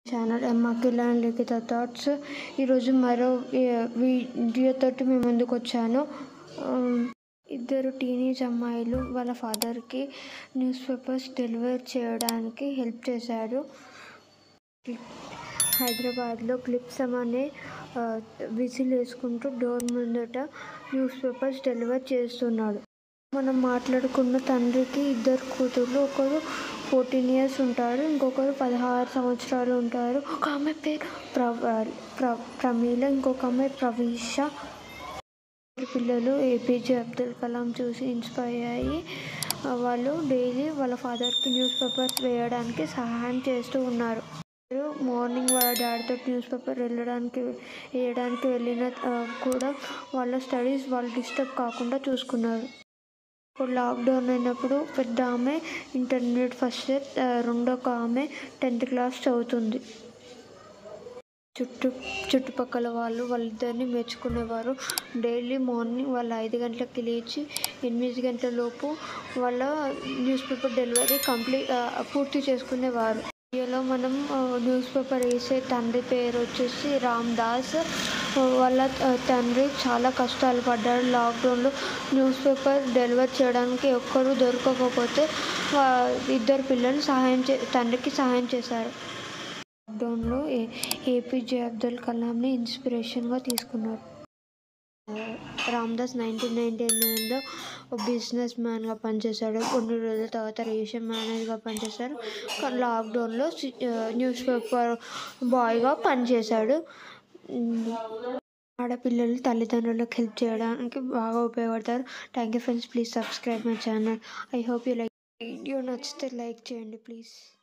channel ఎమ్మకిల్ and Likhitha thoughts ఈరోజు మరో వీ- వీడియోతోటి మీ ముందుకు వచ్చాను ఆమ్, ఇద్దరు టీనేజ్ అమ్మాయిలు వాళ్ళ ఫాదర్కి న్యూస్ పేపర్స్ డెలివర్ చేయడానికి హెల్ప్ చేశారు హైదరాబాద్లో క్లిప్స్ అనే విజిల్ వేసుకుంటూ డోర్ ముందట న్యూస్ పేపర్స్ డెలివర్ చేస్తున్నాడు మనం మాట్లాడుకున్న తండ్రికి ఇద్దరు కూతుర్లు ఒకరు ఫోర్టీన్ ఇయర్స్ ఉంటారు ఇంకొకరు పదహారు సంవత్సరాలు ఉంటారు ఒక ఆమె పేరు ప్రవ ప్ర ప్రమీల ఇంకొక ఆమె ప్రవీష ఇద్దరు పిల్లలు ఏపీజే అబ్దుల్ కలాం చూసి ఇన్స్పైర్ అయ్యి ఆ, వాళ్ళు డైలీ వాళ్ళ ఫాదర్కి న్యూస్ పేపర్స్ వేయడానికి సహాయం చేస్తూ ఉన్నారు వాళ్ళు మార్నింగ్ వాళ్ళ డాడీతో న్యూస్ పేపర్ వెళ్ళడానికి వేయడానికి వెళ్ళిన ఆ, కూడా వాళ్ళ స్టడీస్ వాళ్ళు డిస్టర్బ్ కాకుండా చూసుకున్నారు ఇప్పుడు లాక్డౌన్ అయినప్పుడు పెద్ద ఆమె ఇంటర్మీడియట్ ఫస్ట్ ఇయర్ ఆ, రెండో ఒక ఆమె టెన్త్ క్లాస్ చదువుతుంది చుట్టూ చుట్టుపక్కల వాళ్ళు వాళ్ళిద్దరిని మెచ్చుకునేవారు డైలీ మార్నింగ్ వాళ్ళు ఐదు గంటలకి లేచి ఎనిమిది గంటల లోపు వాళ్ళ న్యూస్ పేపర్ డెలివరీ కంప్లీట్ పూర్తి చేసుకునేవారు వీడియోలో మనం ఆ, న్యూస్ పేపర్ వేసే తండ్రి పేరు వచ్చేసి రామ్ దాస్ ఆ, వాళ్ళ ఆ, తండ్రి చాలా కష్టాలు పడ్డాడు లాక్డౌన్లో న్యూస్ పేపర్ డెలివర్ చేయడానికి ఒక్కరు దొరకకపోతే వా- ఇద్దరు పిల్లలు సహాయం చే తండ్రికి సహాయం చేశారు లాక్డౌన్లో ఏ ఏపీజే అబ్దుల్ కలాంని ఇన్స్పిరేషన్గా తీసుకున్నారు రామ్దాస్ నైన్టీన్ నైన్టీ నైన్లో బిజినెస్ మ్యాన్గా పనిచేశాడు కొన్ని రోజుల తర్వాత రేషన్ మేనేజర్గా పనిచేశారు కానీ లాక్డౌన్లో సి- ఆ, న్యూస్ పేపర్ బాయ్గా పనిచేశాడు ఉమ్, ఆడపిల్లలు తల్లిదండ్రులకు హెల్ప్ చేయడానికి బాగా ఉపయోగపడతారు thank you friends please subscribe my channel I hope you like video నచ్చితే లైక్ చేయండి ప్లీజ్